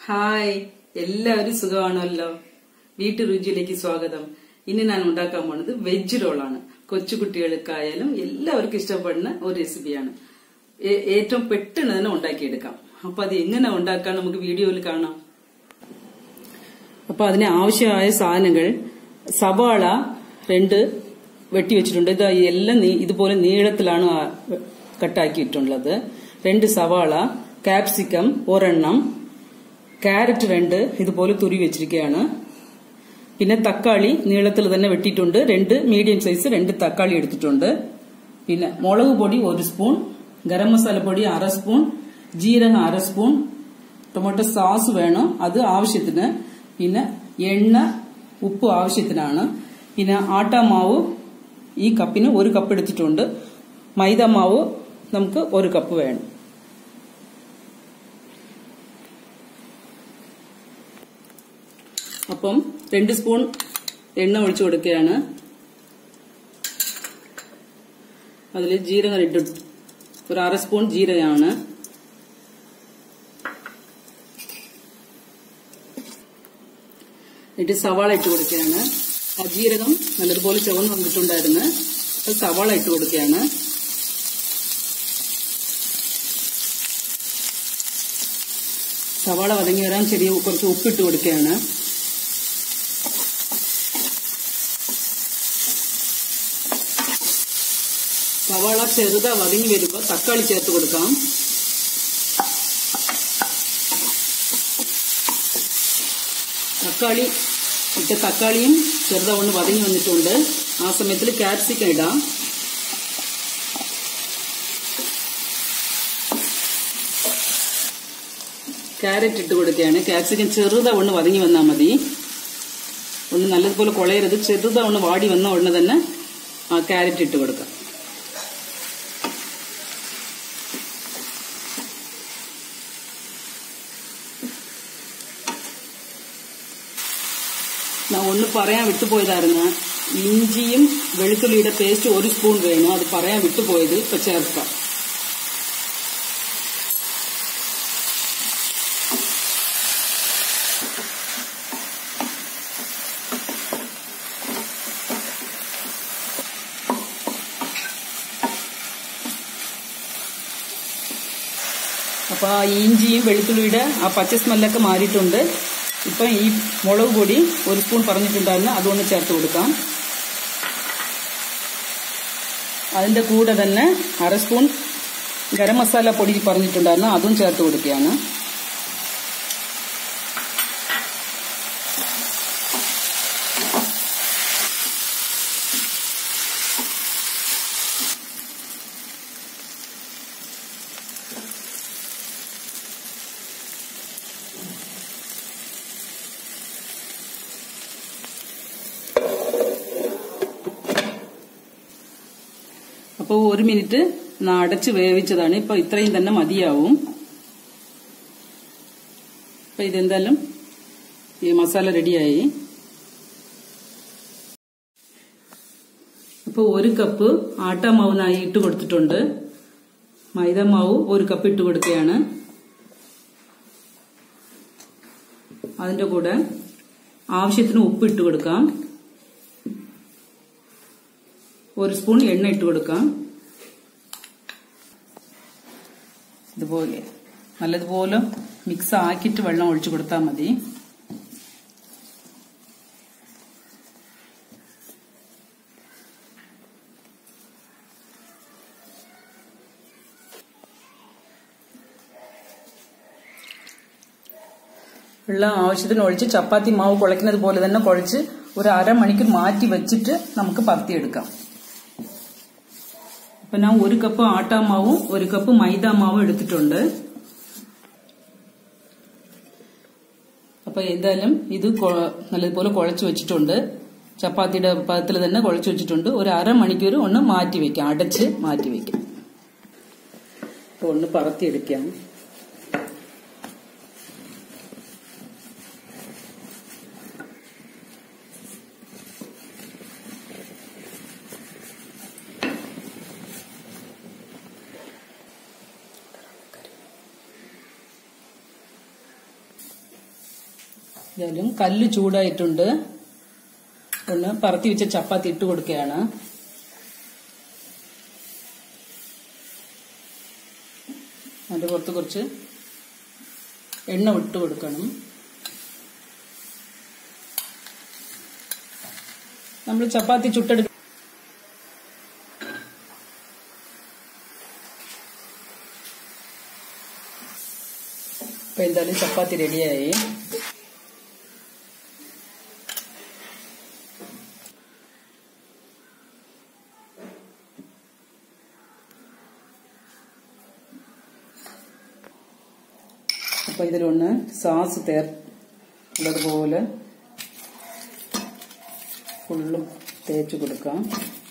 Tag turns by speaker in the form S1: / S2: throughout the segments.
S1: hi എല്ലാവരും സുഖമാണല്ലോ വീട്ടു രുചിയിലേക്ക് സ്വാഗതം ഇനി ഞാൻ ഉണ്ടാക്കാൻ പോണത് വെജ് റോളാണ് കൊച്ചുകുട്ടികൾക്കായാലും എല്ലാവർക്കും ഇഷ്ടപ്പെടുന്ന ഒരു റെസിപ്പിയാണ് ഏ- ഏറ്റവും പെട്ടെന്ന് തന്നെ ഉണ്ടാക്കിയെടുക്കാം അപ്പൊ അത് എങ്ങനെ ഉണ്ടാക്കാൻ നമുക്ക് വീഡിയോയിൽ കാണാം അപ്പൊ അതിന് ആവശ്യമായ സാധനങ്ങൾ സവാള രണ്ട് വെട്ടി വെച്ചിട്ടുണ്ട് ഇത് എല്ലാം നീ- ഇതുപോലെ നീളത്തിലാണ് ആ കട്ടാക്കിയിട്ടുള്ളത് രണ്ട് സവാള കാപ്സിക്കം ഒരെണ്ണം ക്യാരറ്റ് രണ്ട് ഇതുപോലെ തുരി വെച്ചിരിക്കുകയാണ് പിന്നെ തക്കാളി നീളത്തിൽ തന്നെ വെട്ടിയിട്ടുണ്ട് രണ്ട് മീഡിയം സൈസ് രണ്ട് തക്കാളി എടുത്തിട്ടുണ്ട് പിന്നെ മുളക് പൊടി ഒരു സ്പൂൺ ഗരം മസാല പൊടി അര സ്പൂൺ ജീരകം അര സ്പൂൺ ടൊമാറ്റോ സോസ് വേണം അത് ആവശ്യത്തിന് പിന്നെ എണ്ണ ഉപ്പ് ആവശ്യത്തിനാണ് പിന്നെ ആട്ടാമാവ് ഈ കപ്പിന് ഒരു കപ്പ് എടുത്തിട്ടുണ്ട് മൈദ മാവ് നമുക്ക് ഒരു കപ്പ് വേണം അപ്പം രണ്ട് സ്പൂൺ എണ്ണ ഒഴിച്ചു കൊടുക്കുകയാണ് അതിൽ ജീരകം ഇട്ട് ഒരു അര സ്പൂൺ ജീരകമാണ് എന്നിട്ട് സവാള ഇട്ട് കൊടുക്കുകയാണ് ആ ജീരകം നല്ലതുപോലെ ചുവന്ന് വന്നിട്ടുണ്ടായിരുന്നു അപ്പൊ സവാള ഇട്ട് കൊടുക്കുകയാണ് സവാള വതങ്ങി വരാൻ ചെറിയ കുറച്ച് ഉപ്പിട്ട് കൊടുക്കുകയാണ് സവാള ചെറുതാ വതങ്ങി വരുമ്പോൾ തക്കാളി ചേർത്ത് കൊടുക്കാം തക്കാളി ഇട്ട തക്കാളിയും ചെറുതാ ഒന്ന് വതങ്ങി വന്നിട്ടുണ്ട് ആ സമയത്തിൽ ക്യാപ്സിക്കം ഇടാം ക്യാരറ്റ് ഇട്ട് കൊടുക്കുകയാണ് ക്യാപ്സിക്കം ചെറുതാ ഒന്ന് വതങ്ങി വന്നാൽ മതി ഒന്ന് നല്ലതുപോലെ കുളയരുത് ചെറുതാ ഒന്ന് വാടി വന്ന ഉടനെ തന്നെ ആ ക്യാരറ്റ് ഇട്ട് കൊടുക്കാം ഞാൻ ഒന്ന് പറയാൻ വിട്ടുപോയതായിരുന്നു ഇഞ്ചിയും വെളുത്തുള്ളിയുടെ പേസ്റ്റ് ഒരു സ്പൂൺ വേണം അത് പറയാൻ വിട്ടുപോയത് ഇപ്പൊ ചേർക്കാം അപ്പൊ ആ ഇഞ്ചിയും വെളുത്തുള്ളിയുടെ ആ പച്ച സ്മെല്ലൊക്കെ മാറിയിട്ടുണ്ട് ഇപ്പൊ ഈ മുളക് പൊടി ഒരു സ്പൂൺ പറഞ്ഞിട്ടുണ്ടായിരുന്നു അതൊന്ന് ചേർത്ത് കൊടുക്കാം അതിന്റെ കൂടെ തന്നെ അര സ്പൂൺ ഗരം മസാല പൊടി പറഞ്ഞിട്ടുണ്ടായിരുന്നു അതും ചേർത്ത് കൊടുക്കുകയാണ് അപ്പോൾ ഒരു മിനിറ്റ് ഒന്ന് അടച്ച് വേവിച്ചതാണ് ഇപ്പൊ ഇത്രയും തന്നെ മതിയാവും അപ്പൊ ഇതെന്തായാലും ഈ മസാല റെഡിയായി അപ്പോൾ ഒരു കപ്പ് ആട്ടാമാവിനായി ഇട്ട് കൊടുത്തിട്ടുണ്ട് മൈദ മാവ് ഒരു കപ്പ് ഇട്ട് കൊടുക്കുകയാണ് അതിന്റെ കൂടെ ആവശ്യത്തിന് ഉപ്പ് ഇട്ട് കൊടുക്കാം ഒരു സ്പൂൺ എണ്ണ ഇട്ട് കൊടുക്കാം ഇതുപോലെ നല്ലതുപോലെ മിക്സ് ആക്കിയിട്ട് വെള്ളം ഒഴിച്ചു കൊടുത്താൽ മതി വെള്ളം ആവശ്യത്തിന് ഒഴിച്ച് ചപ്പാത്തി മാവ് കുഴക്കുന്നത് പോലെ തന്നെ കുഴച്ച് ഒരു അരമണിക്കൂർ മാറ്റി വെച്ചിട്ട് നമുക്ക് പരത്തിയെടുക്കാം അപ്പൊ ഞാൻ ഒരു കപ്പ് ആട്ടാമാവും ഒരു കപ്പ് മൈദ മാവും എടുത്തിട്ടുണ്ട് അപ്പൊ എന്തായാലും ഇത് കൊ- നല്ലതുപോലെ കുഴച്ച് വെച്ചിട്ടുണ്ട് ചപ്പാത്തിയുടെ പദത്തിൽ തന്നെ കുഴച്ച് വെച്ചിട്ടുണ്ട് ഒരു അരമണിക്കൂർ ഒന്ന് മാറ്റി വെക്കാം അടച്ച് മാറ്റി വെക്കാം അപ്പൊ ഒന്ന് പറത്തിയെടുക്കാം എന്തായാലും കല്ല് ചൂടായിട്ടുണ്ട് ഒന്ന് പറത്തി വെച്ച ചപ്പാത്തി ഇട്ട് കൊടുക്കുകയാണ് അതിന്റെ പുറത്ത് കുറച്ച് എണ്ണ വിട്ട് കൊടുക്കണം നമ്മൾ ചപ്പാത്തി ചുട്ടെടുക്ക അപ്പൊ എന്തായാലും ചപ്പാത്തി റെഡിയായി അപ്പൊ ഇതിലൊന്ന് സാസ് തേർ ഉള്ളതുപോലെ ഫുള്ളും തേച്ച് കൊടുക്കാം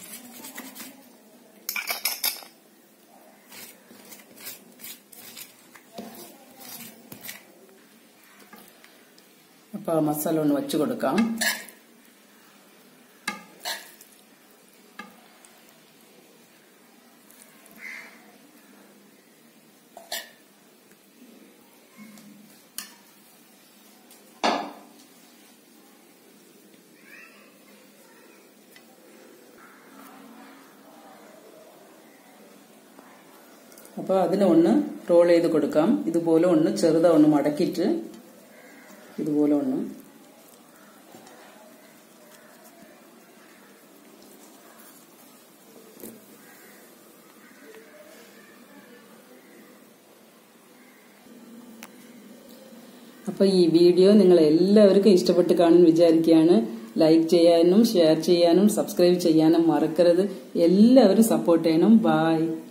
S1: അപ്പൊ ആ മസാല ഒന്ന് വച്ചു കൊടുക്കാം അപ്പോൾ അതിനെ ഒന്ന് റോൾ ചെയ്ത് കൊടുക്കാം ഇതുപോലെ ഒന്ന് ചെറുതാ ഒന്ന് മടക്കിയിട്ട് ഇതുപോലെ ഒന്ന് അപ്പോൾ ഈ വീഡിയോ നിങ്ങൾ എല്ലാവർക്കും ഇഷ്ടപ്പെട്ട് കാണും വിചാരിക്കുകയാണ് ലൈക്ക് ചെയ്യാനും ഷെയർ ചെയ്യാനും സബ്സ്ക്രൈബ് ചെയ്യാനും മറക്കരുത് എല്ലാവരും സപ്പോർട്ട് ചെയ്യണം ബായ്